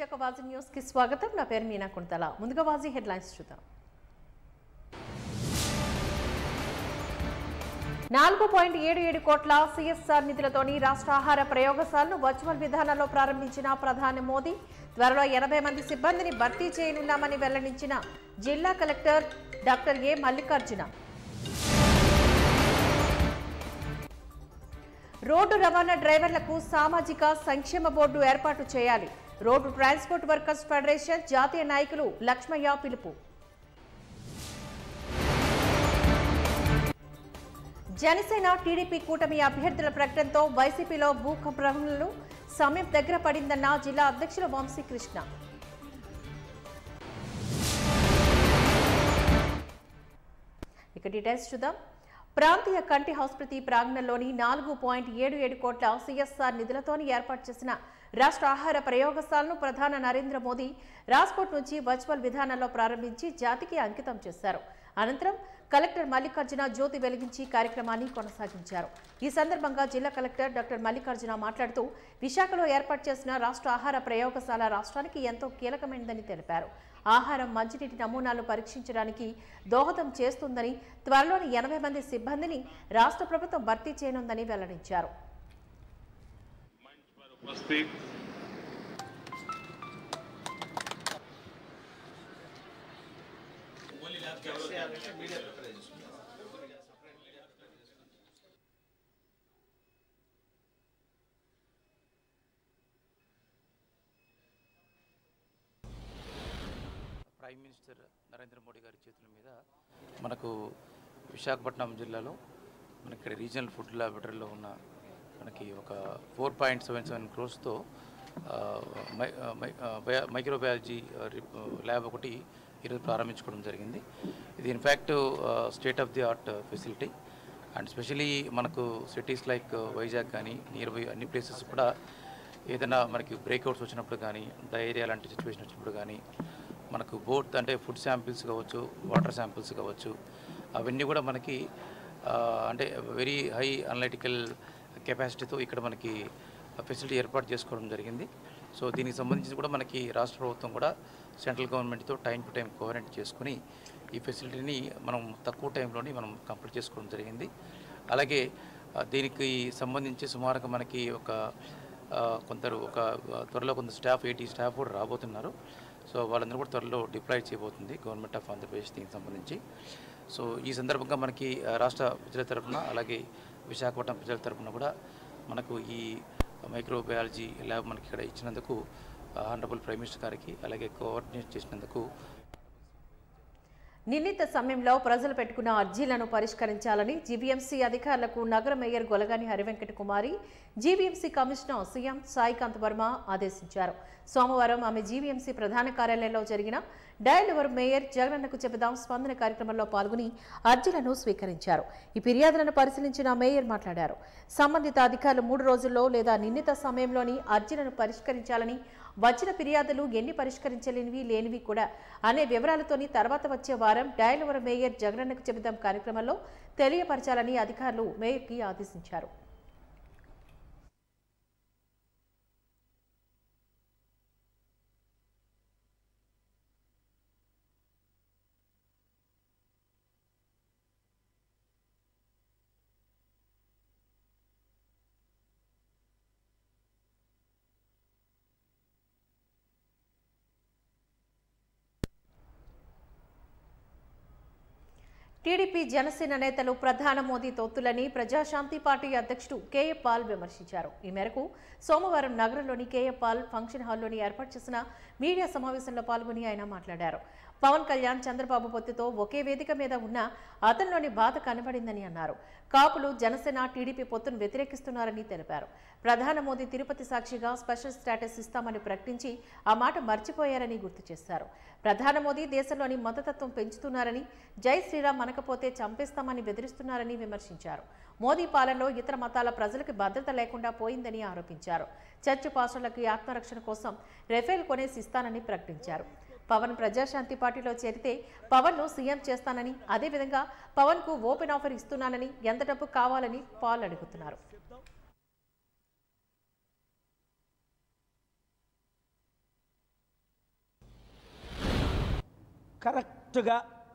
Visakha వాజీ news కి స్వాగతం నా పేరు మీనా కుంతల ముందుగా వాజీ హెడ్లైన్స్ చూద్దాం నాలుగు పాయింట్ ఏడు ఏడు కోట్ల సిఎస్ఆర్ నిధులతోని రాష్ట్ర ఆహార ప్రయోగశాలను వర్చువల్ విధానంలో ప్రారంభించిన ప్రధాని మోదీ త్వరలో ఎనభై మంది సిబ్బందిని భర్తీ చేయనున్నామని వెల్లడించిన జిల్లా collector doctor A Mallikarjuna road రవాణా డ్రైవర్లకు సామాజిక సంక్షేమ బోర్డు ఏర్పాటు చేయాలి రోడ్డు ట్రాన్స్పోర్ట్ వర్కర్స్ ఫెడరేషన్ జాతీయ నాయకులు లక్ష్మయ్య పిలుపు జనసేన టీడీపీ కూటమి అభ్యర్థుల ప్రకటనతో వైసీపీలో భూకంపనలు సమయం దగ్గర పడిందన్న జిల్లా అధ్యక్షులు వంశీకృష్ణ ఇక డీటెయిల్స్ చూద్దాం ప్రాంతీయ కంటి ఆసుపత్రి ప్రాంగణంలోని నాలుగు పాయింట్ ఏడు ఏడు కోట్ల సిఎస్ఆర్ నిధులతోని ఏర్పాటు చేసిన రాష్ట్ర ఆహార ప్రయోగశాలను ప్రధాని నరేంద్ర మోదీ రాజ్కోట్ నుంచి వర్చువల్ విధానంలో ప్రారంభించి జాతికి అంకితం చేశారు అనంతరం కలెక్టర్ మల్లికార్జున జ్యోతి వెలిగించి కార్యక్రమాన్ని కొనసాగించారు ఈ సందర్భంగా జిల్లా కలెక్టర్ డాక్టర్ మల్లికార్జున మాట్లాడుతూ విశాఖలో ఏర్పాటు చేసిన రాష్ట్ర ఆహార ప్రయోగశాల రాష్ట్రానికి ఎంతో కీలకమైనదని తెలిపారు ఆహారం మంచినీటి నమూనాలు పరీక్షించడానికి దోహదం చేస్తుందని త్వరలోని ఎనభై మంది సిబ్బందిని రాష్ట్ర ప్రభుత్వం భర్తీ చేయనుందని వెల్లడించారు उपस्थित ప్రైమ్ మినిస్టర్ నరేంద్ర మోడీ గారి చేతుల మీద మనకు విశాఖపట్నం జిల్లాలో మనకి ఇక్కడ రీజనల్ ఫుడ్ ల్యాబొరేటరీలో ఉన్న మనకి ఒక ఫోర్ పాయింట్ సెవెన్ సెవెన్ క్రోర్స్తో మైక్రోబయాలజీ ల్యాబ్ ఒకటి ఈరోజు ప్రారంభించుకోవడం జరిగింది ఇది in fact state of the art facility and specially మనకు సిటీస్ లైక్ వైజాగ్ కానీ నియర్ బై అన్ని ప్లేసెస్ కూడా ఏదైనా మనకి బ్రేక్అవుట్స్ వచ్చినప్పుడు కానీ డయేరియా లాంటి సిచ్యువేషన్ వచ్చినప్పుడు కానీ మనకు బోత్ అంటే ఫుడ్ శాంపిల్స్ కావచ్చు వాటర్ శాంపిల్స్ కావచ్చు అవన్నీ కూడా మనకి ఆ, అంటే వెరీ హై అనలిటికల్ కెపాసిటీతో ఇక్కడ మనకి ఫెసిలిటీ ఏర్పాటు చేసుకోవడం జరిగింది సో దీనికి సంబంధించి కూడా మనకి రాష్ట్ర ప్రభుత్వం కూడా సెంట్రల్ గవర్నమెంట్తో టైం టు టైం కోఆర్డినేట్ చేసుకుని ఈ ఫెసిలిటీని మనం తక్కువ టైంలోని మనం కంప్లీట్ చేసుకోవడం జరిగింది అలాగే ఆ, దీనికి సంబంధించి సుమారుగా మనకి ఒక ఆ, కొందరు ఒక ఆ, త్వరలో కొంత స్టాఫ్ ఎయిటీ స్టాఫ్ కూడా రాబోతున్నారు సో వాళ్ళందరూ కూడా త్వరలో డిప్లాయ్ చేయబోతుంది గవర్నమెంట్ ఆఫ్ ఆంధ్రప్రదేశ్ దీనికి సంబంధించి సో ఈ సందర్భంగా మనకి ఆ, రాష్ట్ర ప్రజల తరపున అలాగే విశాఖపట్నం ప్రజల తరపున కూడా మనకు ఈ మైక్రోబయాలజీ ల్యాబ్ మనకి ఇక్కడ ఇచ్చినందుకు ఆనరబుల్ ప్రైమ్ మినిస్టర్ గారికి అలాగే కోఆర్డినేట్ చేసినందుకు నిర్ణీత సమయంలో ప్రజలు పెట్టుకున్న అర్జీలను పరిష్కరించాలని జీవీఎంసీ అధికారులకు నగర mayor Golagani Harivenkata Kumari GVMC commissioner CM Saikanth Varma ఆదేశించారు సోమవారం ఆమె జీవీఎంసీ ప్రధాన కార్యాలయంలో జరిగిన డయల్ ఎవర్ మేయర్ జగనన్నకు చెబుదాం స్పందన కార్యక్రమంలో పాల్గొని అర్జీలను స్వీకరించారు ఈ ఫిర్యాదులను పరిశీలించిన మేయర్ మాట్లాడారు సంబంధిత అధికారులు మూడు రోజుల్లో లేదా నిర్ణీత సమయంలోని అర్జీలను పరిష్కరించాలని వచ్చిన ఫిర్యాదులు ఎన్ని పరిష్కరించలేనివి లేనివి కూడా అనే వివరాలతోని తర్వాత వచ్చే వారం డయల్ ఎవర్ మేయర్ జగనన్నకు చెబుదాం కార్యక్రమంలో తెలియపరచాలని అధికారులు మేయర్కి ఆదేశించారు టీడీపీ జనసేన నేతలు ప్రధాన మోదీ తొత్తులని ప్రజాశాంతి పార్టీ అధ్యక్షుడు కేఏ పాల్ విమర్శించారు ఈ మేరకు సోమవారం నగరంలోని కేఏ పాల్ ఫంక్షన్ హాల్లోని ఏర్పాటు చేసిన మీడియా సమావేశంలో పాల్గొని ఆయన మాట్లాడారు పవన్ కళ్యాణ్ చంద్రబాబు పొత్తుతో ఒకే వేదిక మీద ఉన్న అతనిలోని బాధ కనబడిందని అన్నారు కాపులు జనసేన టీడీపీ పొత్తును వ్యతిరేకిస్తున్నారని తెలిపారు ప్రధాన మోదీ తిరుపతి సాక్షిగా స్పెషల్ స్టేటస్ ఇస్తామని ప్రకటించి ఆ మాట మర్చిపోయారని గుర్తు చేశారు ప్రధాన మోదీ దేశంలోని మతతత్వం పెంచుతున్నారని జై శ్రీరామ్ అనకపోతే చంపేస్తామని బెదిరిస్తున్నారని విమర్శించారు మోదీ పాలనలో ఇతర మతాల ప్రజలకు భద్రత లేకుండా పోయిందని ఆరోపించారు చర్చ్ పాస్టర్లకు ఆత్మరక్షణ కోసం రెఫేల్ కొనేసి ఇస్తానని ప్రకటించారు పవన్ ప్రజాశాంతి పార్టీలో చేరితే పవన్ ను సీఎం చేస్తానని అదేవిధంగా పవన్ కు ఓపెన్ ఆఫర్ ఇస్తున్నానని ఎంత డబ్బు కావాలని పాల్ అడుగుతున్నారు కరెక్ట్గా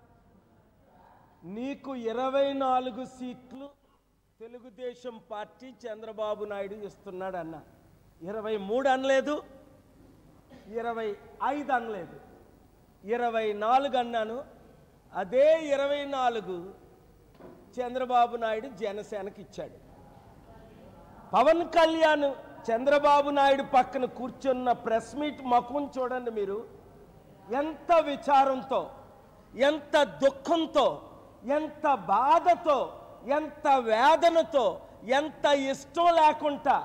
నీకు ఇరవై నాలుగు సీట్లు తెలుగుదేశం పార్టీ చంద్రబాబు నాయుడు ఇస్తున్నాడు అన్న ఇరవై మూడు అనలేదు ఇరవై ఐదు అనలేదు ఇరవై నాలుగు అన్నాను అదే ఇరవై నాలుగు చంద్రబాబు నాయుడు జనసేనకి ఇచ్చాడు పవన్ కళ్యాణ్ చంద్రబాబు నాయుడు పక్కన కూర్చున్న ప్రెస్ మీట్ మకుం చూడండి మీరు ఎంత విచారంతో ఎంత దుఃఖంతో ఎంత బాధతో ఎంత వేదనతో ఎంత ఇష్టం లేకుండా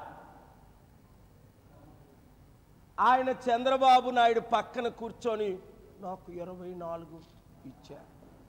ఆయన చంద్రబాబు నాయుడు పక్కన కూర్చొని నాకు ఇరవై నాలుగు ఇచ్చారు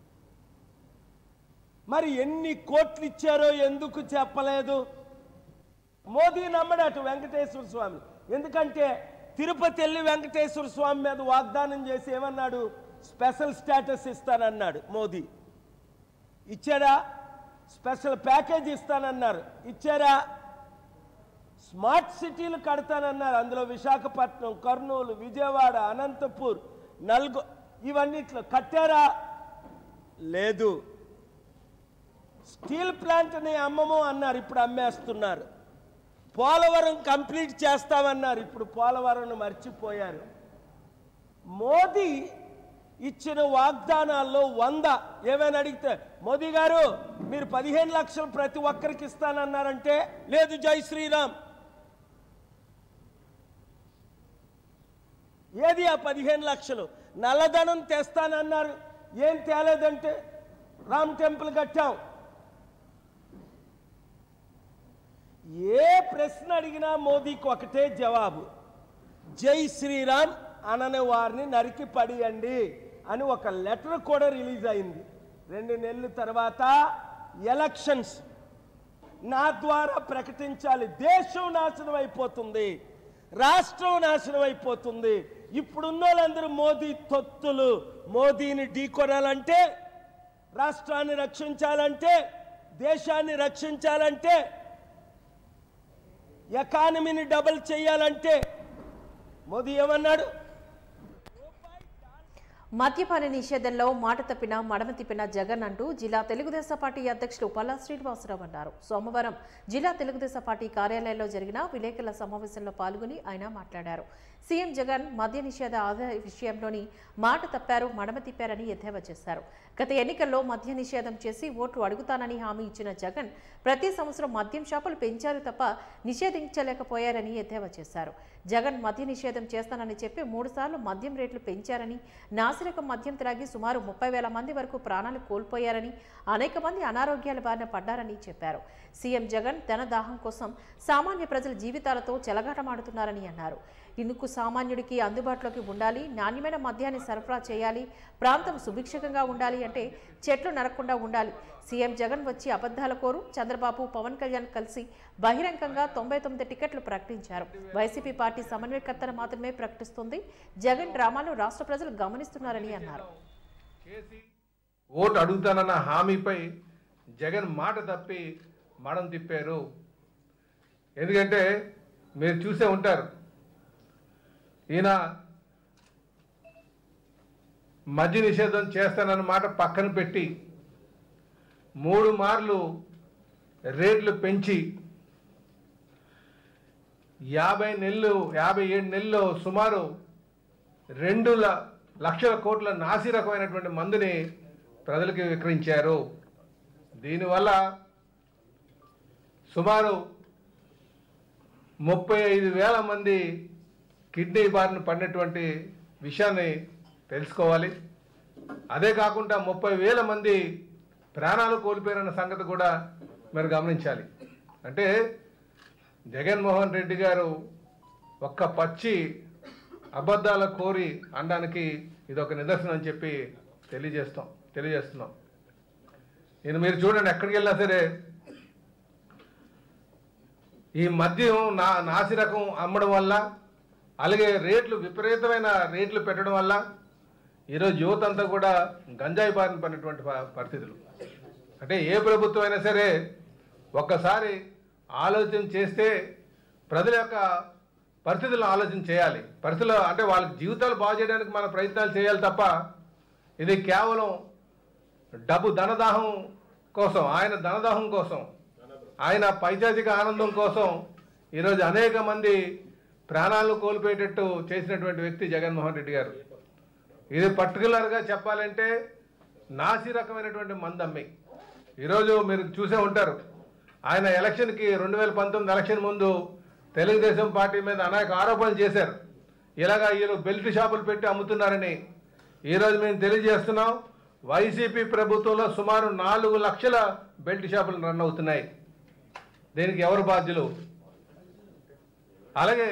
మరి ఎన్ని కోట్లు ఇచ్చారో ఎందుకు చెప్పలేదు మోదీ నమ్మడట వెంకటేశ్వర స్వామి ఎందుకంటే తిరుపతి వెళ్ళి వెంకటేశ్వర స్వామి మీద వాగ్దానం చేసి ఏమన్నాడు స్పెషల్ స్టేటస్ ఇస్తానన్నాడు మోదీ ఇచ్చాడా స్పెషల్ ప్యాకేజ్ ఇస్తానన్నారు ఇచ్చారా స్మార్ట్ సిటీలు కడతానన్నారు అందులో విశాఖపట్నం కర్నూలు విజయవాడ అనంతపూర్ నల్గొ ఇవన్నిట్లో కట్టారా లేదు స్టీల్ ప్లాంట్ని అమ్మము అన్నారు ఇప్పుడు అమ్మేస్తున్నారు పోలవరం కంప్లీట్ చేస్తామన్నారు ఇప్పుడు పోలవరం మర్చిపోయారు మోదీ ఇచ్చిన వాగ్దానాల్లో వంద ఏమైనా అడిగితే మోదీ గారు మీరు పదిహేను లక్షలు ప్రతి ఒక్కరికి ఇస్తానన్నారంటే లేదు జై శ్రీరామ్ ఏది ఆ పదిహేను లక్షలు నల్లధనం తెస్తానన్నారు ఏం తేలేదంటే రామ్ టెంపుల్ కట్టాం ఏ ప్రశ్న అడిగినా మోదీకి ఒకటే జవాబు జై శ్రీరామ్ అనని వారిని నరికి పడియండి అని ఒక లెటర్ కూడా రిలీజ్ అయింది రెండు నెలల తర్వాత ఎలక్షన్స్ నా ద్వారా ప్రకటించాలి దేశం నాశనం అయిపోతుంది రాష్ట్రం నాశనం అయిపోతుంది ఇప్పుడున్న వాళ్ళందరూ మోదీ తొత్తులు మోదీని ఢీకొనాలంటే రాష్ట్రాన్ని రక్షించాలంటే దేశాన్ని రక్షించాలంటే ఎకానమీని డబుల్ చేయాలంటే మోదీ ఏమన్నాడు మద్యపాన నిషేధంలో మాట తప్పిన మడమ తిప్పిన జగన్ అంటూ జిల్లా తెలుగుదేశం పార్టీ అధ్యక్షులు పల్లా శ్రీనివాసరావు అన్నారు సోమవారం జిల్లా తెలుగుదేశం పార్టీ కార్యాలయంలో జరిగిన విలేకరుల సమావేశంలో పాల్గొని ఆయన మాట్లాడారు సీఎం జగన్ మద్య నిషేధ ఆదాయ విషయంలోని మాట తప్పారు మడమ తిప్పారని ఎద్దేవా చేశారు గత ఎన్నికల్లో మద్య నిషేధం చేసి ఓట్లు అడుగుతానని హామీ ఇచ్చిన జగన్ ప్రతి సంవత్సరం మద్యం షాపులు పెంచారు తప్ప నిషేధించలేకపోయారని ఎద్దేవా చేశారు జగన్ మద్య నిషేధం చేస్తానని చెప్పి మూడుసార్లు మద్యం రేట్లు పెంచారని నాసిరకం మద్యం త్రాగి సుమారు ముప్పై వేల మంది వరకు ప్రాణాలు కోల్పోయారని అనేక మంది అనారోగ్యాల బారిన పడ్డారని చెప్పారు సీఎం జగన్ ధన దాహం కోసం సామాన్య ప్రజల జీవితాలతో చెలగాటమాడుతున్నారని అన్నారు ఇందుకు సామాన్యుడికి అందుబాటులోకి ఉండాలి నాణ్యమైన మద్యాన్ని సరఫరా చేయాలి ప్రాంతం సుభిక్షంగా ఉండాలి అంటే చెట్లు నరకుండా ఉండాలి సీఎం జగన్ వచ్చి అబద్ధాల కోరు చంద్రబాబు పవన్ కళ్యాణ్ కలిసి బహిరంగంగా తొంభై తొమ్మిది టికెట్లు ప్రకటించారు వైసీపీ పార్టీ సమన్వయకర్తను మాత్రమే ప్రకటిస్తుంది జగన్ డ్రామాలు రాష్ట్ర ప్రజలు గమనిస్తున్నారని అన్నారు ఓటు అడుగుతానన్న హామీపై జగన్ మాట తప్పి మడం తిప్పారు ఎందుకంటే మీరు చూసే ఉంటారు ఈయన మద్య నిషేధం చేస్తానన్న మాట పక్కన పెట్టి మూడు మార్లు రేట్లు పెంచి యాభై నెలలు యాభై ఏడు నెలల్లో సుమారు రెండు ల- లక్షల కోట్ల నాసి రకమైనటువంటి మందుని ప్రజలకు విక్రయించారు దీనివల్ల సుమారు ముప్పై ఐదు వేల మంది కిడ్నీ బారిన పడినటువంటి విషయాన్ని తెలుసుకోవాలి అదే కాకుండా ముప్పై వేల మంది ప్రాణాలు కోల్పోయారన్న సంగతి కూడా మీరు గమనించాలి అంటే జగన్మోహన్ రెడ్డి గారు ఒక్క పచ్చి అబద్ధాల కోరి అనడానికి ఇది ఒక నిదర్శనం అని చెప్పి తెలియజేస్తాం తెలియజేస్తున్నాం నేను మీరు చూడండి ఎక్కడికి వెళ్ళినా సరే ఈ మద్యం నా నాసి రకం అమ్మడం వల్ల అలాగే రేట్లు విపరీతమైన రేట్లు పెట్టడం వల్ల ఈరోజు యువత అంతా కూడా గంజాయి బారిన పడినటువంటి ప- పరిస్థితులు అంటే ఏ ప్రభుత్వం అయినా సరే ఒక్కసారి ఆలోచన చేస్తే ప్రజల యొక్క పరిస్థితులను ఆలోచన చేయాలి పరిస్థితులు అంటే వాళ్ళ జీవితాలు బాగు చేయడానికి మన ప్రయత్నాలు చేయాలి తప్ప ఇది కేవలం డబ్బు ధనదాహం కోసం ఆయన ధనదాహం కోసం ఆయన పైచాచిక ఆనందం కోసం ఈరోజు అనేక మంది ప్రాణాలను కోల్పోయేటట్టు చేసినటువంటి వ్యక్తి జగన్మోహన్ రెడ్డి గారు ఇది పర్టికులర్గా చెప్పాలంటే నాసి రకమైనటువంటి మందమ్మి ఈరోజు మీరు చూసే ఉంటారు ఆయన ఎలక్షన్కి రెండు వేల పంతొమ్మిది ఎలక్షన్ ముందు తెలుగుదేశం పార్టీ మీద అనేక ఆరోపణలు చేశారు ఇలాగా వీళ్ళు బెల్ట్ షాపులు పెట్టి అమ్ముతున్నారని ఈరోజు మేము తెలియజేస్తున్నాం వైసీపీ ప్రభుత్వంలో సుమారు నాలుగు లక్షల బెల్ట్ షాపులు రన్ అవుతున్నాయి దీనికి ఎవరు బాధ్యులు అలాగే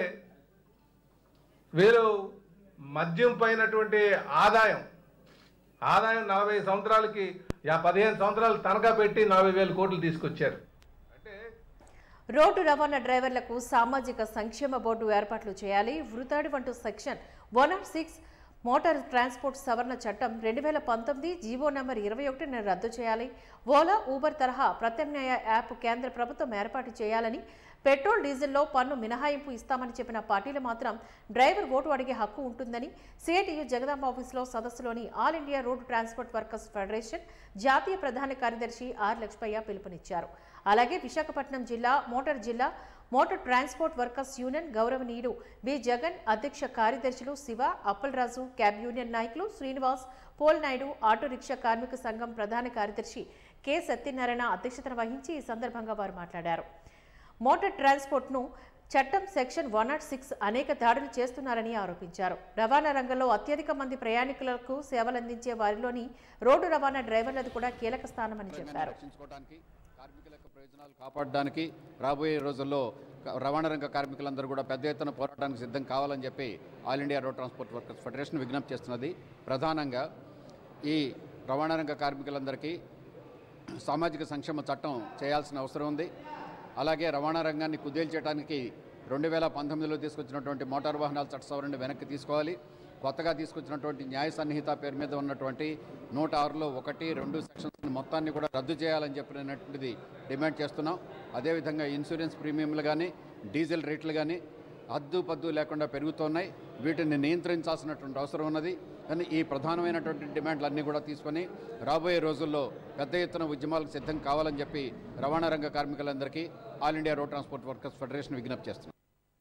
వీరు మద్యం పైనటువంటి ఆదాయం ఆదాయం నలభై సంవత్సరాలకి యా పదిహేను సంవత్సరాలు తనఖా పెట్టి నలభై వేల కోట్లు తీసుకొచ్చారు అంటే రోడ్డు రవాణా డ్రైవర్లకు సామాజిక సంక్షేమ బోర్డు ఏర్పాట్లు చేయాలి వృతాడి వంటి section one nought six motor transport సవరణ చట్టం రెండు వేల పంతొమ్మిది జీవో నెంబర్ ఇరవై ఒకటిని రద్దు చేయాలి ఓలా ఊబర్ తరహా ప్రత్యామ్నాయ యాప్ కేంద్ర ప్రభుత్వం ఏర్పాటు చేయాలని పెట్రోల్ డీజిల్లో పన్ను మినహాయింపు ఇస్తామని చెప్పిన పార్టీలు మాత్రం డ్రైవర్ ఓటు అడిగే హక్కు ఉంటుందని సిఐటియు జగదాంబ ఆఫీసులో సదస్సులోని all India road transport workers federation జాతీయ ప్రధాన కార్యదర్శి ఆర్ లక్ష్మయ్య పిలుపునిచ్చారు అలాగే విశాఖపట్నం జిల్లా మోటార్ జిల్లా మోటార్ ట్రాన్స్పోర్ట్ వర్కర్స్ యూనియన్ గౌరవనీయుడు బి జగన్ అధ్యక్ష కార్యదర్శులు శివ అప్పలరాజు క్యాబ్ యూనియన్ నాయకులు శ్రీనివాస్ పోల్ నాయుడు ఆటో రిక్షా కార్మిక సంఘం ప్రధాన కార్యదర్శి కె సత్యనారాయణ అధ్యక్షతన వహించి ఈ సందర్భంగా వారు మాట్లాడారు మోటార్ ట్రాన్స్పోర్ట్ను చట్టం సెక్షన్ వన్ నాట్ సిక్స్ అనేక దాడులు చేస్తున్నారని ఆరోపించారు రవాణా రంగంలో అత్యధిక మంది ప్రయాణికులకు సేవలందించే వారిలోని రోడ్డు రవాణా డ్రైవర్లది కూడా కీలక స్థానమని చెప్పారు రక్షించుకోవడానికి కార్మికుల యొక్క ప్రయోజనాలు కాపాడడానికి రాబోయే రోజుల్లో క- రవాణా రంగ కార్మికులందరూ కూడా పెద్ద ఎత్తున పోరాటానికి సిద్ధం కావాలని చెప్పి all India road transport workers federation విజ్ఞప్తి చేస్తున్నది ప్రధానంగా ఈ రవాణా రంగ కార్మికులందరికీ సామాజిక సంక్షేమ చట్టం చేయాల్సిన అవసరం ఉంది అలాగే రవాణా రంగాన్ని కుదేల్చేయడానికి రెండు వేల పంతొమ్మిదిలో తీసుకొచ్చినటువంటి మోటార్ వాహనాల చట్ట సవరణ వెనక్కి తీసుకోవాలి కొత్తగా తీసుకొచ్చినటువంటి న్యాయ సన్నిహిత పేరు మీద ఉన్నటువంటి నూట ఆరులో ఒకటి రెండు సెక్షన్స్ మొత్తాన్ని కూడా రద్దు చేయాలని చెప్పినటువంటిది డిమాండ్ చేస్తున్నాం అదేవిధంగా ఇన్సూరెన్స్ ప్రీమియంలు కానీ డీజిల్ రేట్లు కానీ హద్దు పద్దు లేకుండా పెరుగుతున్నాయి వీటిని నియంత్రించాల్సినటువంటి అవసరం ఉన్నది కానీ ఈ ప్రధానమైనటువంటి డిమాండ్లన్నీ కూడా తీసుకొని రాబోయే రోజుల్లో పెద్ద ఎత్తున ఉద్యమాలకు సిద్ధం కావాలని చెప్పి రవాణా రంగ కార్మికులందరికీ all India road transport workers federation విజ్ఞప్తి చేస్తున్నాం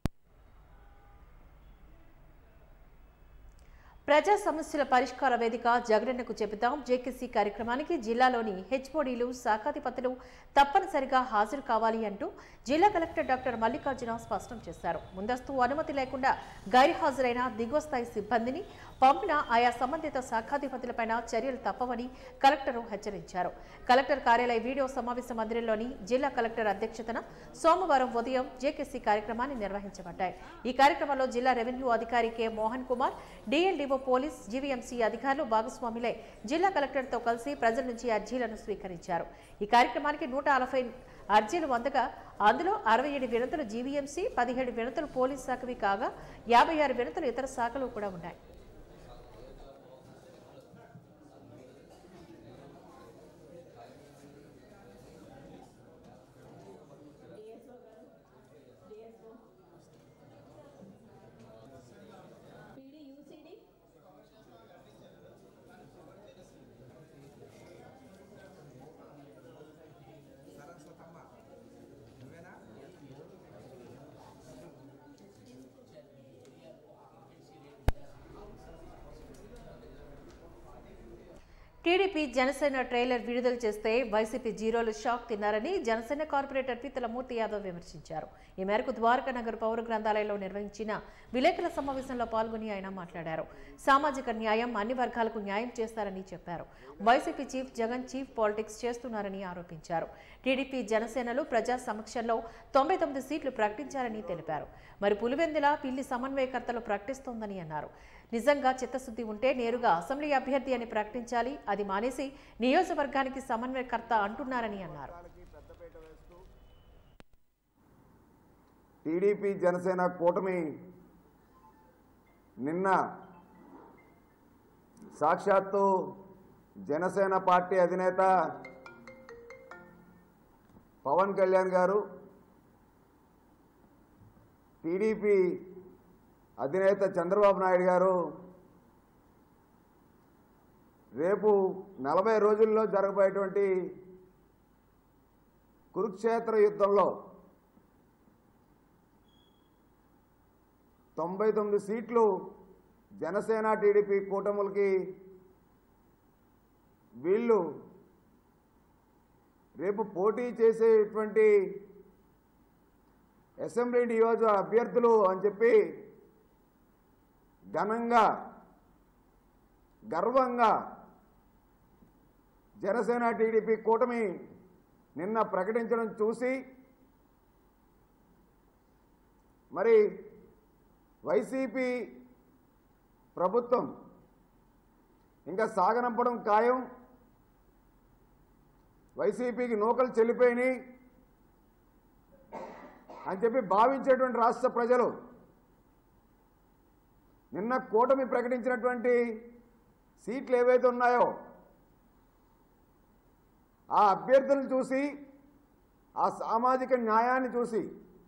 ప్రజా సమస్యల పరిష్కార వేదిక జగనన్నకు చెబుతాం జేకేసీ కార్యక్రమానికి జిల్లాలోని హెచ్ఓడీలు శాఖాధిపతులు తప్పనిసరిగా హాజరు కావాలి అంటూ జిల్లా కలెక్టర్ డాక్టర్ మల్లికార్జున స్పష్టం చేశారు ముందస్తు అనుమతి లేకుండా గైర్హాజరైన దిగువ స్థాయి సిబ్బందిని పంపిన ఆయా సంబంధిత శాఖాధిపతులపైన చర్యలు తప్పవని కలెక్టర్ హెచ్చరించారు కలెక్టర్ కార్యాలయ వీడియో సమావేశ మందిరంలోని జిల్లా కలెక్టర్ అధ్యక్షతన సోమవారం ఉదయం జేకేసీ కార్యక్రమాన్ని నిర్వహించబడ్డాయి ఈ కార్యక్రమంలో జిల్లా రెవెన్యూ అధికారి K Mohan Kumar DLDO police GVMC అధికారులు భాగస్వాములై జిల్లా కలెక్టర్తో కలిసి ప్రజల నుంచి అర్జీలను స్వీకరించారు ఈ కార్యక్రమానికి నూట నలభై అర్జీలు అందగా అందులో అరవై ఏడు వినతులు జీవీఎంసీ పదిహేడు వినతులు పోలీస్ శాఖవి కాగా యాభై ఆరు వినతులు ఇతర శాఖలు కూడా ఉన్నాయి టీడీపీ జనసేన ట్రైలర్ విడుదల చేస్తే వైసీపీ జీరోలు షాక్ తిన్నారని జనసేన కార్పొరేటర్ పీతల మూర్తి యాదవ్ విమర్శించారు ఈ మేరకు ద్వారకా నగర్ పౌర గ్రంథాలయంలో నిర్వహించిన విలేకరుల సమావేశంలో పాల్గొని ఆయన మాట్లాడారు సామాజిక న్యాయం అన్ని వర్గాలకు న్యాయం చేస్తారని చెప్పారు YCP chief Jagan chief politics చేస్తున్నారని ఆరోపించారు టీడీపీ జనసేనలు ప్రజా సమక్షంలో తొంభై తొమ్మిది సీట్లు ప్రకటించారని తెలిపారు మరి పులివెందుల పిల్లి సమన్వయకర్తలు ప్రకటిస్తోందని అన్నారు నిజంగా చిత్తశుద్ధి ఉంటే నేరుగా అసెంబ్లీ అభ్యర్థి అని ప్రకటించాలి అది మానేసి నియోజకవర్గానికి సమన్వయకర్త అంటున్నారని అన్నారు టీడీపీ జనసేన కూటమి నిన్న సాక్షాత్తు జనసేన పార్టీ అధినేత పవన్ కళ్యాణ్ గారు టీడీపీ అధినేత చంద్రబాబు నాయుడు గారు రేపు నలభై రోజుల్లో జరగబోయేటువంటి కురుక్షేత్ర యుద్ధంలో తొంభై తొమ్మిది సీట్లు జనసేన టీడీపీ కూటములకి వీళ్ళు రేపు పోటీ చేసేటువంటి అసెంబ్లీ నియోజక అభ్యర్థులు అని చెప్పి ఘనంగా గర్వంగా జనసేన టీడీపీ కూటమి నిన్న ప్రకటించడం చూసి మరి వైసీపీ ప్రభుత్వం ఇంకా సాగనంపడం ఖాయం వైసీపీకి నూకలు చెల్లిపోయినాయి అని చెప్పి భావించేటువంటి రాష్ట్ర ప్రజలు నిన్న కూటమి ప్రకటించినటువంటి సీట్లు ఏవైతే ఉన్నాయో ఆ అభ్యర్థులను చూసి ఆ సామాజిక న్యాయాన్ని చూసి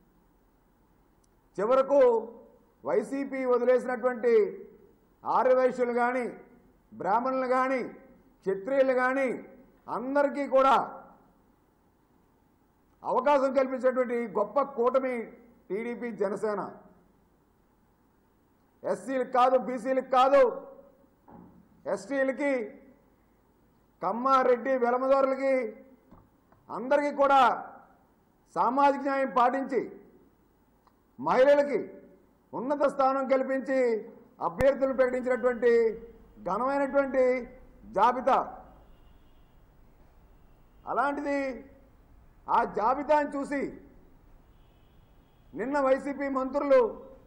చివరకు వైసీపీ వదిలేసినటువంటి ఆర్యవైశ్యులు కానీ బ్రాహ్మణులు కానీ క్షత్రియులు కానీ అందరికీ కూడా అవకాశం కల్పించేటువంటి గొప్ప కూటమి టీడీపీ జనసేన ఎస్సీలకు కాదు బీసీలకు కాదు ఎస్టీలకి కమ్మారెడ్డి వెలమదారులకి అందరికీ కూడా సామాజిక న్యాయం పాటించి మహిళలకి ఉన్నత స్థానం కల్పించి అభ్యర్థులు ప్రకటించినటువంటి ఘనమైనటువంటి జాబితా అలాంటిది ఆ జాబితాను చూసి నిన్న వైసీపీ మంత్రులు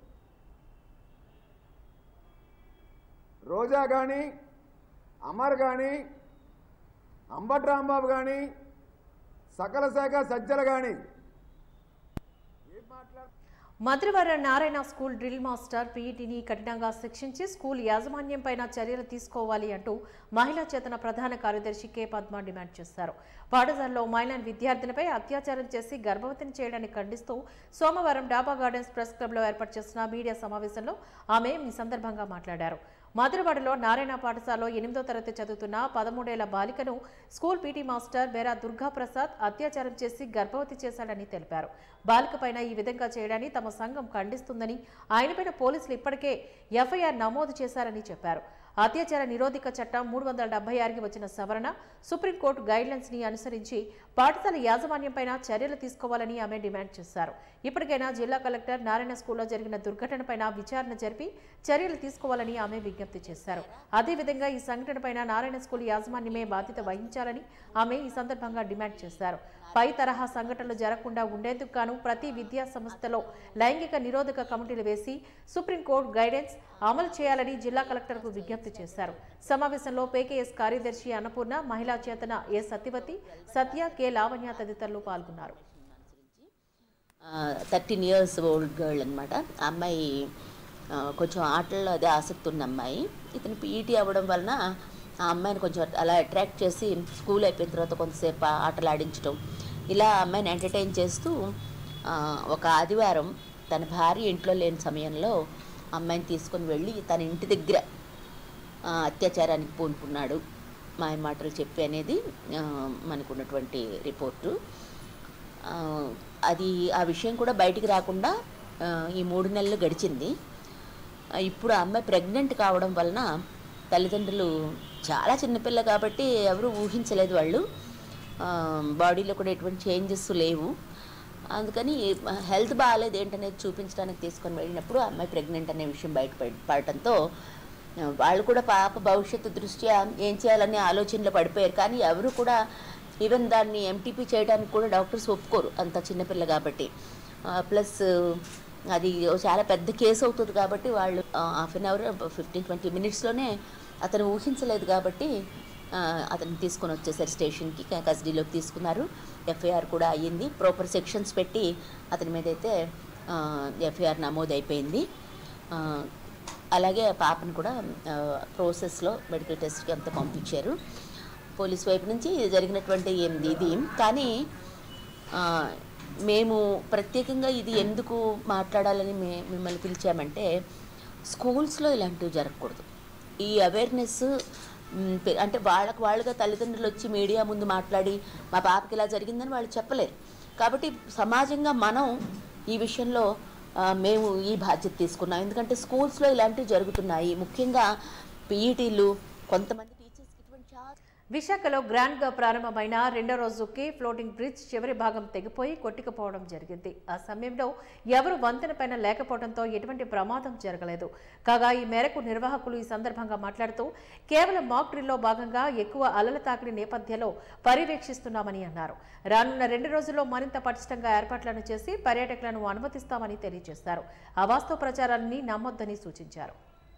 రోజా కానీ అమర్ కానీ అంబటి రాంబాబు కానీ సకల శాఖ సజ్జలు కానీ ఏం మాట్లాడు Madhuravaram Narayana school drill master పీఈటీని కఠినంగా శిక్షించి స్కూల్ యాజమాన్యంపైన చర్యలు తీసుకోవాలి అంటూ మహిళా చేతన ప్రధాన కార్యదర్శి కె పద్మ డిమాండ్ చేశారు పాఠశాలలో మైనాన్ విద్యార్థినిపై అత్యాచారం చేసి గర్భవతిని చేయడాన్ని ఖండిస్తూ సోమవారం డాబా గార్డెన్స్ ప్రెస్ క్లబ్లో ఏర్పాటు చేసిన మీడియా సమావేశంలో ఆమె ఈ సందర్భంగా మాట్లాడారు మధురవాడలో నారాయణ పాఠశాలలో ఎనిమిదో తరగతి చదువుతున్న పదమూడేళ్ల బాలికను school PT master Bera Durgaprasad అత్యాచారం చేసి గర్భవతి చేశాడని తెలిపారు బాలికపైన ఈ విధంగా చేయడాన్ని తమ సంఘం ఖండిస్తుందని ఆయనపైన పోలీసులు ఇప్పటికే ఎఫ్ఐఆర్ నమోదు చేశారని చెప్పారు అత్యాచార నిరోధక చట్టం మూడు వందల డెబ్బై ఆరుకి వచ్చిన సవరణ సుప్రీంకోర్టు గైడ్లైన్స్ ని అనుసరించి పాఠశాల యాజమాన్యంపైన చర్యలు తీసుకోవాలని ఆమె డిమాండ్ చేశారు ఇప్పటికైనా జిల్లా కలెక్టర్ నారాయణ స్కూల్లో జరిగిన దుర్ఘటనపైన విచారణ జరిపి చర్యలు తీసుకోవాలని ఆమె విజ్ఞప్తి చేశారు అదేవిధంగా ఈ సంఘటనపైన నారాయణ స్కూల్ యాజమాన్యమే బాధ్యత వహించాలని ఆమె ఈ సందర్భంగా డిమాండ్ చేశారు పై తరహా సంఘటనలు జరగకుండా ఉండేందుకు గాను ప్రతి విద్యా సంస్థలో లైంగిక నిరోధక కమిటీలు వేసి సుప్రీంకోర్టు గైడెన్స్ అమలు చేయాలని జిల్లా కలెక్టర్కు విజ్ఞప్తి చేశారు సమావేశంలో పేకేఎస్ కార్యదర్శి అన్నపూర్ణ మహిళా చేతన ఏ సత్యవతి సత్య కె లావణ్య తదితరులు పాల్గొన్నారు థర్టీన్ ఇయర్స్ ఓల్డ్ గర్ల్ అనమాట ఆ అమ్మాయి ఆ, కొంచెం ఆటల్లో అదే ఆసక్తి ఉన్న అమ్మాయి ఇతను పీఈటీ అవ్వడం వలన ఆ అమ్మాయిని కొంచెం అలా అట్రాక్ట్ చేసి స్కూల్ అయిపోయిన తర్వాత కొంతసేపు ఆ ఆటలు ఆడించడం ఇలా ఆ అమ్మాయిని ఎంటర్టైన్ చేస్తూ ఆ, ఒక ఆదివారం తన భార్య ఇంట్లో లేని సమయంలో అమ్మాయిని తీసుకొని వెళ్ళి తన ఇంటి దగ్గర ఆ, అత్యాచారానికి పూనుకున్నాడు మాయ మాటలు చెప్పి అనేది ఆ, మనకున్నటువంటి రిపోర్టు ఆ, అది ఆ విషయం కూడా బయటికి రాకుండా ఆ, ఈ మూడు నెలలు గడిచింది ఆ, ఇప్పుడు ఆ అమ్మాయి ప్రెగ్నెంట్ కావడం వలన తల్లిదండ్రులు చాలా చిన్నపిల్ల కాబట్టి ఎవరు ఊహించలేదు వాళ్ళు ఆ, బాడీలో కూడా ఎటువంటి చేంజెస్ లేవు అందుకని హెల్త్ బాగాలేదు ఏంటనేది చూపించడానికి తీసుకొని వెళ్ళినప్పుడు ఆ అమ్మాయి ప్రెగ్నెంట్ అనే విషయం బయట పడటంతో ఆ, వాళ్ళు కూడా పాప భవిష్యత్తు దృష్ట్యా ఏం చేయాలనే ఆలోచనలో పడిపోయారు కానీ ఎవరు కూడా ఈవెన్ దాన్ని ఎంటీపీ చేయడానికి కూడా డాక్టర్స్ ఒప్పుకోరు అంత చిన్నపిల్ల కాబట్టి ప్లస్ అది చాలా పెద్ద కేసు అవుతుంది కాబట్టి వాళ్ళు half an hour fifteen twenty మినిట్స్లోనే అతను ఊహించలేదు కాబట్టి ఆ, అతన్ని తీసుకొని వచ్చేసారు స్టేషన్కి కస్టడీలోకి తీసుకున్నారు ఎఫ్ఐఆర్ కూడా అయ్యింది ప్రాపర్ సెక్షన్స్ పెట్టి అతని మీద అయితే ఎఫ్ఐఆర్ నమోదు అయిపోయింది ఆ, అలాగే ఆ పాపను కూడా ప్రాసెస్లో మెడికల్ టెస్ట్కి అంతా పంపించారు పోలీస్ వైపు నుంచి జరిగినటువంటి ఏంది ఇది కానీ ఆ, మేము ప్రత్యేకంగా ఇది ఎందుకు మాట్లాడాలని మే మిమ్మల్ని పిలిచామంటే స్కూల్స్లో ఇలాంటివి జరగకూడదు ఈ అవేర్నెస్ మ్, పె- అంటే వాళ్ళకు వాళ్ళుగా తల్లిదండ్రులు వచ్చి మీడియా ముందు మాట్లాడి మా పాపకి ఇలా జరిగిందని వాళ్ళు చెప్పలేరు కాబట్టి సమాజంగా మనం ఈ విషయంలో ఆ, మేము ఈ బాధ్యత తీసుకున్నాం ఎందుకంటే స్కూల్స్లో ఇలాంటివి జరుగుతున్నాయి ముఖ్యంగా పీఈటీలు కొంతమంది టీచర్స్కి ఇటువంటి చాలా విశాఖలో గ్రాండ్ గా ప్రారంభమైన రెండో రోజు కే ఫ్లోటింగ్ బ్రిడ్జ్ చివరి భాగం తెగిపోయి కొట్టుకుపోవడం జరిగింది ఆ సమయంలో ఎవరు వంతెన పైన లేకపోవడంతో ఎటువంటి ప్రమాదం జరగలేదు కాగా ఈ మేరకు నిర్వాహకులు ఈ సందర్భంగా మాట్లాడుతూ కేవలం మాక్ డ్రిల్లో భాగంగా ఎక్కువ అలల తాకిడి నేపథ్యంలో పర్యవేక్షిస్తున్నామని అన్నారు రానున్న రెండు రోజుల్లో మరింత పటిష్టంగా ఏర్పాట్లను చేసి పర్యాటకులను అనుమతిస్తామని తెలియజేశారు అవాస్తవ ప్రచారాన్ని నమ్మొద్దని సూచించారు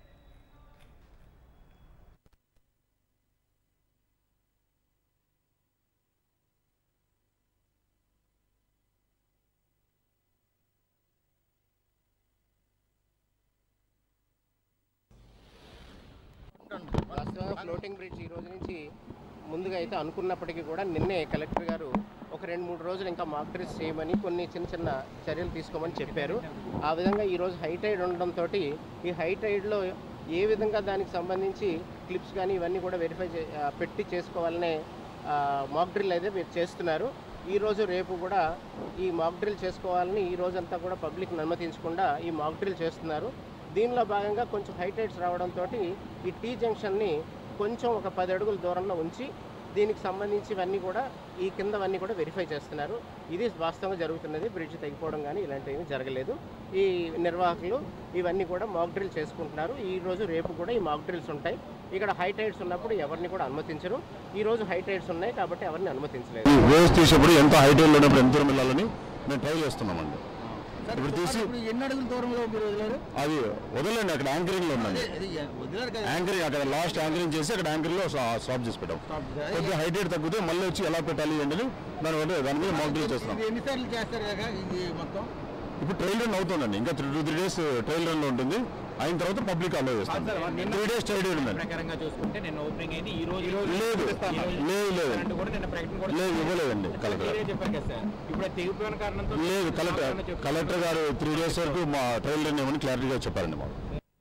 వాస్తవంగా ఫ్లోటింగ్ బ్రిడ్జ్ ఈ రోజు నుంచి ముందుగా అయితే అనుకున్నప్పటికీ కూడా నిన్నే కలెక్టర్ గారు ఒక రెండు మూడు రోజులు ఇంకా మాక్ డ్రెస్ చేయమని కొన్ని చిన్న చిన్న చర్యలు తీసుకోమని చెప్పారు ఆ విధంగా ఈరోజు హై టైడ్ ఉండడంతో ఈ హై టైడ్లో ఏ విధంగా దానికి సంబంధించి క్లిప్స్ కానీ ఇవన్నీ కూడా వెరిఫై చే ఆ, పెట్టి చేసుకోవాలనే మాక్ డ్రిల్ అయితే మీరు చేస్తున్నారు ఈ రోజు రేపు కూడా ఈ మాక్ డ్రిల్ చేసుకోవాలని ఈ రోజంతా కూడా పబ్లిక్ని అనుమతించకుండా ఈ మాక్ డ్రిల్ చేస్తున్నారు దీనిలో భాగంగా కొంచెం హైటైట్స్ రావడంతో ఈ టీ జంక్షన్ని కొంచెం ఒక పది అడుగుల దూరంలో ఉంచి దీనికి సంబంధించి ఇవన్నీ కూడా ఈ కిందవన్నీ కూడా వెరిఫై చేస్తున్నారు ఇది వాస్తవంగా జరుగుతున్నది బ్రిడ్జ్ తెగిపోవడం కానీ ఇలాంటివి జరగలేదు ఈ నిర్వాహకులు ఇవన్నీ కూడా మాక్ డ్రిల్ చేసుకుంటున్నారు ఈ రోజు రేపు కూడా ఈ మాక్ డ్రిల్స్ ఉంటాయి ఇక్కడ హైటైట్స్ ఉన్నప్పుడు ఎవరిని కూడా అనుమతించరు ఈ రోజు హైటైట్స్ ఉన్నాయి కాబట్టి ఎవరిని అనుమతించలేదు వేవ్స్ తీసేప్పుడు ఎంత హైట్ ఉన్నప్పుడు ఎంత దూరం వెళ్ళాలని మేము ట్రై చేస్తున్నామండి ఇప్పుడు తీసి ఎన్ని అడుగుల దూరంలో మీరు వదిలేరు అది వదలండి అక్కడ యాంకరింగ్ లో ఉందండి అది వదిలేరు కదా యాంకరింగ్ అక్కడ లాస్ట్ యాంకరింగ్ చేసి అక్కడ యాంకరింగ్ లో స్టాప్ చేసి పెట్టాం కొద్దిగా హైట్ తగ్గితే మళ్ళీ వచ్చి ఎలా పెట్టాలి ఏంటని దాని వల్ల దాని మీద మాక్ డ్రిల్ చేస్తున్నాం ఇది ఎన్నిసార్లు చేస్తారు కదా ఇది మొత్తం ఇప్పుడు ట్రైల్ రన్ అవుతుందండి ఇంకా three two three days trial run లో ఉంటుంది అయిన తర్వాత పబ్లిక్ అలో చేస్తాం త్రీ డేస్ ట్రైల్ రన్ ఉందండి ప్రకారంగా చూసుకుంటే నిన్న ఓపెనింగ్ అయింది ఈ రోజు లేదు లేదు లేదు కరెంట్ కూడా నిన్న ప్రకటన కూడా లేదు ఇవ్వలేదండి కలెక్టర్ మీరే చెప్పారు కదా సార్ ఇప్పుడు అది తెగిపోయిన కారణంతో లేదు కలెక్టర్ కలెక్టర్ గారు త్రీ డేస్ వరకు మా ట్రైల్ రన్ ఏమని క్లారిటీగా చెప్పారండి మాకు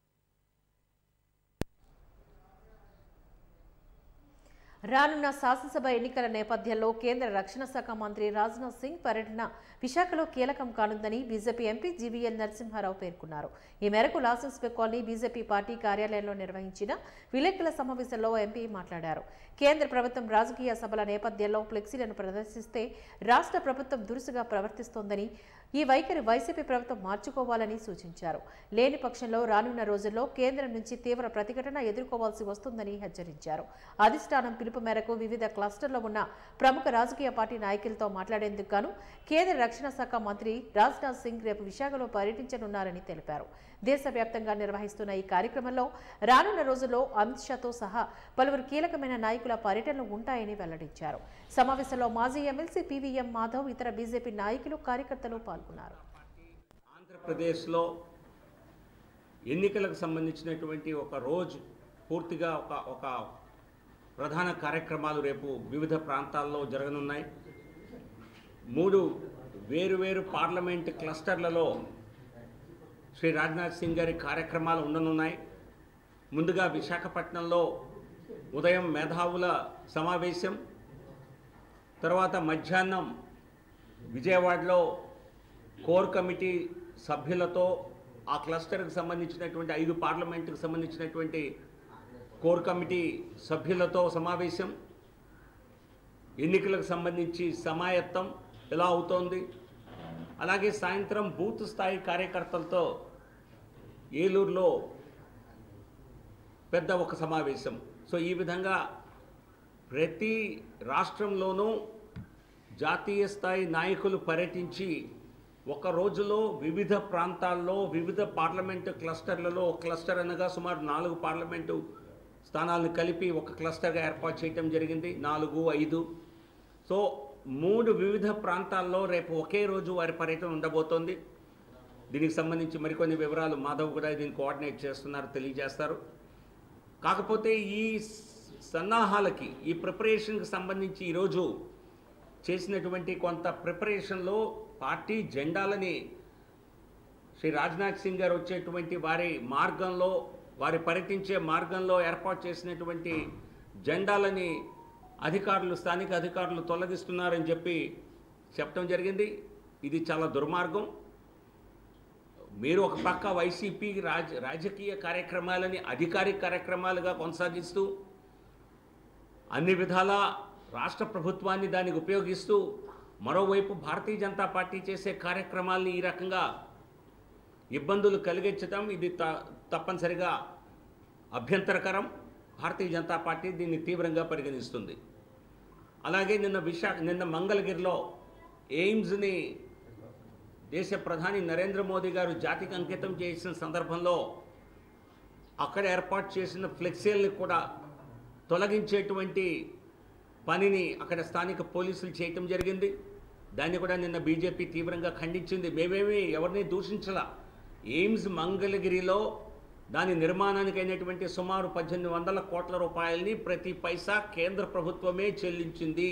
రానున్న శాసనసభ ఎన్నికల నేపథ్యంలో కేంద్ర రక్షణ శాఖ మంత్రి రాజ్నాథ్ సింగ్ పర్యటన విశాఖలో కీలకం కానుందని బీజేపీ ఎంపీ జీవీఎల్ నరసింహారావు పేర్కొన్నారు ఈ మేరకు లాసెన్స్ కాలనీ బీజేపీ పార్టీ కార్యాలయంలో నిర్వహించిన విలేకరుల సమావేశంలో ఎంపీ మాట్లాడారు కేంద్ర ప్రభుత్వం రాజకీయ సభల నేపథ్యంలో ఫ్లెక్సీలను ప్రదర్శిస్తే రాష్ట్ర ప్రభుత్వం దురుసుగా ప్రవర్తిస్తోందని ఈ వైఖరి వైసీపీ ప్రభుత్వం మార్చుకోవాలని సూచించారు లేని పక్షంలో రానున్న రోజుల్లో కేంద్రం నుంచి తీవ్ర ప్రతిఘటన ఎదుర్కోవాల్సి వస్తుందని హెచ్చరించారు అధిష్టానం పిలుపు మేరకు వివిధ క్లస్టర్లో ఉన్న ప్రముఖ రాజకీయ పార్టీ నాయకులతో మాట్లాడేందుకు గాను కేంద్ర రక్షణ శాఖ మంత్రి రాజ్నాథ్ సింగ్ రేపు విశాఖలో పర్యటించనున్నారని తెలిపారు దేశవ్యాప్తంగా నిర్వహిస్తున్న ఈ కార్యక్రమంలో రానున్న రోజుల్లో అమిత్ షాతో సహా పలువురు కీలకమైన నాయకుల పర్యటనలు ఉంటాయని వెల్లడించారు సమావేశంలో మాజీ ఎమ్మెల్సీ పీవీఎం మాధవ్ ఇతర బీజేపీ నాయకులు కార్యకర్తలు పాల్గొన్నారు ఆంధ్రప్రదేశ్లో ఎన్నికలకు సంబంధించినటువంటి ఒక రోజు పూర్తిగా ఒక ఒక ప్రధాన కార్యక్రమాలు రేపు వివిధ ప్రాంతాల్లో జరగనున్నాయి మూడు వేరువేరు పార్లమెంట్ క్లస్టర్లలో శ్రీ రాజ్నాథ్ సింగ్ గారి కార్యక్రమాలు ఉండనున్నాయి ముందుగా విశాఖపట్నంలో ఉదయం మేధావుల సమావేశం తర్వాత మధ్యాహ్నం విజయవాడలో కోర్ కమిటీ సభ్యులతో ఆ క్లస్టర్కి సంబంధించినటువంటి ఐదు పార్లమెంటుకు సంబంధించినటువంటి కోర్ కమిటీ సభ్యులతో సమావేశం ఎన్నికలకు సంబంధించి సమాయత్తం ఎలా అవుతోంది అలాగే సాయంత్రం బూత్ స్థాయి కార్యకర్తలతో ఏలూరులో పెద్ద ఒక సమావేశం సో ఈ విధంగా ప్రతి రాష్ట్రంలోనూ జాతీయ స్థాయి నాయకులు పర్యటించి ఒక రోజులో వివిధ ప్రాంతాల్లో వివిధ పార్లమెంటు క్లస్టర్లలో ఒక క్లస్టర్ అనగా సుమారు నాలుగు పార్లమెంటు స్థానాలను కలిపి ఒక క్లస్టర్గా ఏర్పాటు చేయడం జరిగింది నాలుగు ఐదు సో మూడు వివిధ ప్రాంతాల్లో రేపు ఒకే రోజు వారి పర్యటన ఉండబోతోంది దీనికి సంబంధించి మరికొన్ని వివరాలు మాధవ్ కూడా దీన్ని కోఆర్డినేట్ చేస్తున్నారు తెలియజేస్తారు కాకపోతే ఈ సన్నాహాలకి ఈ ప్రిపరేషన్కి సంబంధించి ఈరోజు చేసినటువంటి కొంత ప్రిపరేషన్లో పార్టీ జెండాలని శ్రీ రాజ్నాథ్ సింగ్ గారు వచ్చేటువంటి వారి మార్గంలో వారి పర్యటించే మార్గంలో ఏర్పాటు చేసినటువంటి జెండాలని అధికారులు స్థానిక అధికారులు తొలగిస్తున్నారని చెప్పి చెప్పడం జరిగింది ఇది చాలా దుర్మార్గం మీరు ఒక పక్క వైసీపీ రాజ రాజకీయ కార్యక్రమాలని అధికారిక కార్యక్రమాలుగా కొనసాగిస్తూ అన్ని విధాలా రాష్ట్ర ప్రభుత్వాన్ని దానికి ఉపయోగిస్తూ మరోవైపు భారతీయ జనతా పార్టీ చేసే కార్యక్రమాల్ని ఈ రకంగా ఇబ్బందులు కలిగించటం ఇది త తప్పనిసరిగా అభ్యంతరకరం భారతీయ జనతా పార్టీ దీన్ని తీవ్రంగా పరిగణిస్తుంది అలాగే నిన్న విశాఖ నిన్న మంగళగిరిలో ఎయిమ్స్ని దేశ ప్రధాని నరేంద్ర మోదీ గారు జాతికి అంకితం చేసిన సందర్భంలో అక్కడ ఏర్పాటు చేసిన ఫ్లెక్సీల్ని కూడా తొలగించేటువంటి పనిని అక్కడ స్థానిక పోలీసులు చేయటం జరిగింది దాన్ని కూడా నిన్న బీజేపీ తీవ్రంగా ఖండించింది మేమేమి ఎవరిని దూషించలా ఎయిమ్స్ మంగళగిరిలో దాని నిర్మాణానికి అయినటువంటి సుమారు పద్దెనిమిది వందల కోట్ల రూపాయలని ప్రతి పైసా కేంద్ర ప్రభుత్వమే చెల్లించింది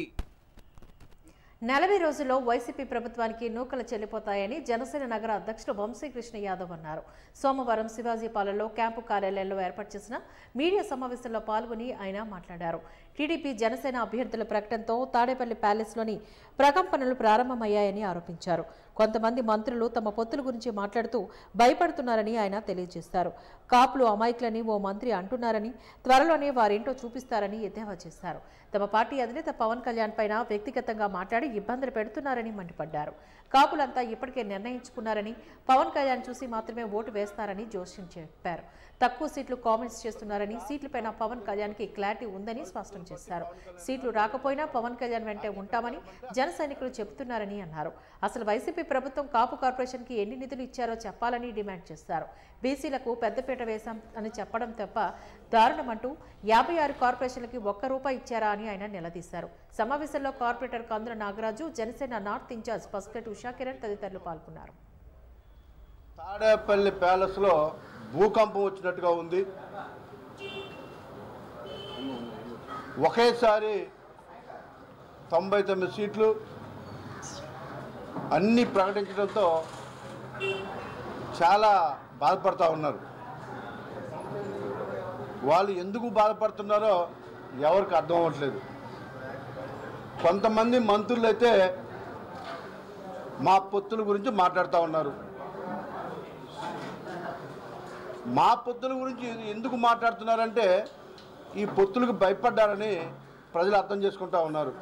నలభై రోజుల్లో వైసీపీ ప్రభుత్వానికి నూకలు చెల్లిపోతాయని జనసేన నగర అధ్యక్షుడు వంశీకృష్ణ యాదవ్ అన్నారు సోమవారం శివాజీపాలెంలో క్యాంపు కార్యాలయంలో ఏర్పాటు చేసిన మీడియా సమావేశంలో పాల్గొని ఆయన మాట్లాడారు టీడీపీ జనసేన అభ్యర్థుల ప్రకటనతో తాడేపల్లి ప్యాలెస్లోని ప్రకంపనలు ప్రారంభమయ్యాయని ఆరోపించారు కొంతమంది మంత్రులు తమ పొత్తుల గురించి మాట్లాడుతూ భయపడుతున్నారని ఆయన తెలియజేశారు కాపులు అమాయకులని ఓ మంత్రి అంటున్నారని త్వరలోనే వారేంటో చూపిస్తారని ఎద్దేవా చేశారు తమ పార్టీ అధినేత పవన్ కళ్యాణ్ పైన వ్యక్తిగతంగా మాట్లాడి ఇబ్బందులు పెడుతున్నారని మండిపడ్డారు కాపులంతా ఇప్పటికే నిర్ణయించుకున్నారని పవన్ కళ్యాణ్ చూసి మాత్రమే ఓటు వేస్తారని జోష్యం చెప్పారు తక్కువ సీట్లు కామెంట్స్ చేస్తున్నారని సీట్లపైన పవన్ కళ్యాణ్కి క్లారిటీ ఉందని స్పష్టం చేశారు సీట్లు రాకపోయినా పవన్ కళ్యాణ్ వెంటే ఉంటామని జన సైనికులు చెబుతున్నారని అన్నారు అసలు వైసీపీ ప్రభుత్వం కాపు కార్పొరేషన్కి ఎన్ని నిధులు ఇచ్చారో చెప్పాలని డిమాండ్ చేశారు బీసీలకు పెద్దపీట వేశాం అని చెప్పడం తప్ప దారుణమంటూ యాభై ఆరు కార్పొరేషన్లకి ఒక్క రూపాయి ఇచ్చారా అని ఆయన నిలదీశారు సమావేశంలో corporator Kandula Nagaraju Janasena north incharge Pasukati Usha Kiran తదితరులు పాల్గొన్నారు తాడేపల్లి ప్యాలెస్లో భూకంపం వచ్చినట్టుగా ఉంది ఒకేసారి తొంభై తొమ్మిది సీట్లు అన్నీ ప్రకటించడంతో చాలా బాధపడతా ఉన్నారు వాళ్ళు ఎందుకు బాధపడుతున్నారో ఎవరికి అర్థం అవ్వట్లేదు కొంతమంది మంత్రులు అయితే మా పొత్తుల గురించి మాట్లాడుతూ ఉన్నారు మా పొత్తుల గురించి ఎందుకు మాట్లాడుతున్నారంటే ఈ పొత్తులకు భయపడ్డారని ప్రజలు అర్థం చేసుకుంటా ఉన్నారు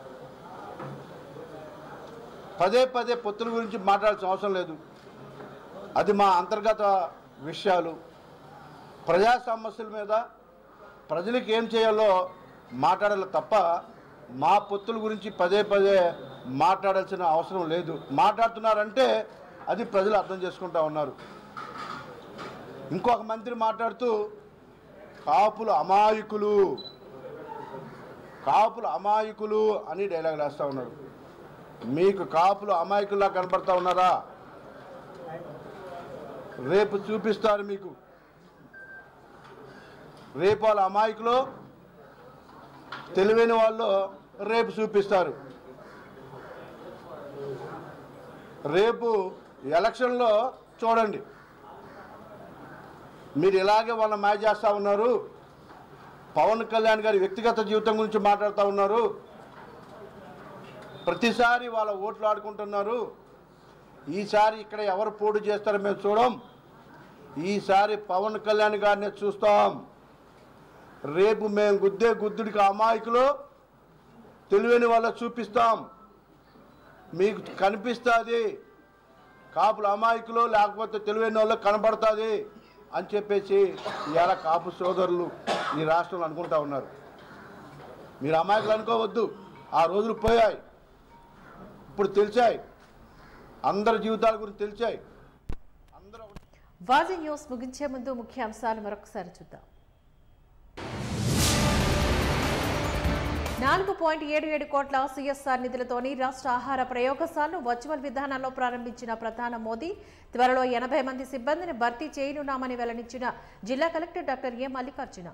పదే పదే పొత్తుల గురించి మాట్లాడాల్సిన అవసరం లేదు అది మా అంతర్గత విషయాలు ప్రజా సమస్యల మీద ప్రజలకు ఏం చేయాలో మాట్లాడాలి తప్ప మా పొత్తుల గురించి పదే పదే మాట్లాడాల్సిన అవసరం లేదు మాట్లాడుతున్నారంటే అది ప్రజలు అర్థం చేసుకుంటా ఉన్నారు ఇంకొక మంత్రి మాట్లాడుతూ కాపులు అమాయకులు కాపులు అమాయకులు అని డైలాగ్ వేస్తూ ఉన్నారు మీకు కాపులు అమాయకుల్లా కనపడతా ఉన్నారా రేపు చూపిస్తారు మీకు రేపు వాళ్ళ అమాయకులు తెలివైన వాళ్ళు రేపు చూపిస్తారు రేపు ఎలక్షన్లో చూడండి మీరు ఇలాగే వాళ్ళ మాయ చేస్తూ ఉన్నారు పవన్ కళ్యాణ్ గారి వ్యక్తిగత జీవితం గురించి మాట్లాడుతూ ఉన్నారు ప్రతిసారి వాళ్ళ ఓట్లు ఆడుకుంటున్నారు ఈసారి ఇక్కడ ఎవరు పోటీ చేస్తారో మేము చూడం ఈసారి పవన్ కళ్యాణ్ గారిని చూస్తాం రేపు మేము గుద్దే గుద్దుడికి అమాయకులు తెలివైన వాళ్ళ చూపిస్తాం మీకు కనిపిస్తుంది కాపుల అమాయకులు లేకపోతే తెలివైన వాళ్ళకి కనబడుతుంది అని చెప్పేసి ఇవాళ కాపు సోదరులు ఈ రాష్ట్రంలో అనుకుంటా ఉన్నారు మీరు అమాయకులు అనుకోవద్దు ఆ రోజులు పోయాయి ఇప్పుడు తెలిసాయి అందరి జీవితాల గురించి తెలిసాయి వాజీ న్యూస్ ముగించే ముందు ముఖ్య అంశాలు మరొకసారి చూద్దాం నాలుగు పాయింట్ ఏడు ఏడు కోట్ల సిఎస్ఆర్ నిధులతోని రాష్ట్ర ఆహార ప్రయోగశాలను వర్చువల్ విధానంలో ప్రారంభించిన ప్రధాన మోదీ త్వరలో ఎనభై మంది సిబ్బందిని భర్తీ చేయనున్నామని వెల్లడించిన జిల్లా collector doctor A Mallikarjuna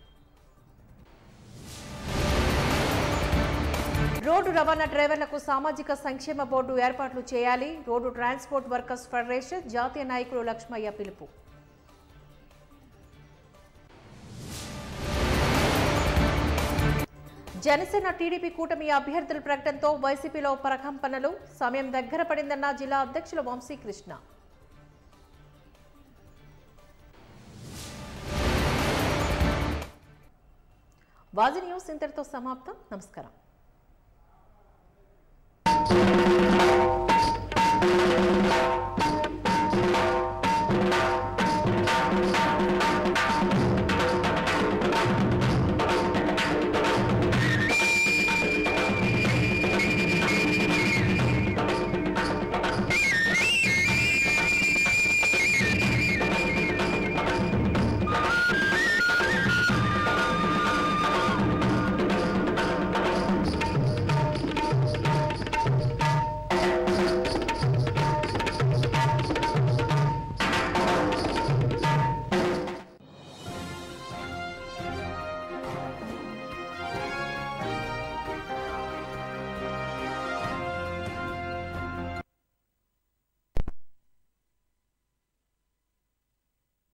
road రవాణా డ్రైవర్లకు సామాజిక సంక్షేమ బోర్డు ఏర్పాట్లు చేయాలి రోడ్డు ట్రాన్స్పోర్ట్ వర్కర్స్ ఫెడరేషన్ జాతీయ నాయకులు లక్ష్మయ్య పిలుపు జనసేన టీడీపీ కూటమి అభ్యర్థుల ప్రకటనతో వైసీపీలో ప్రకంపనలు సమయం దగ్గర పడిందన్న జిల్లా అధ్యక్షులు వంశీకృష్ణ వాజి న్యూస్ ఇంతటితో సమాప్తం నమస్కారం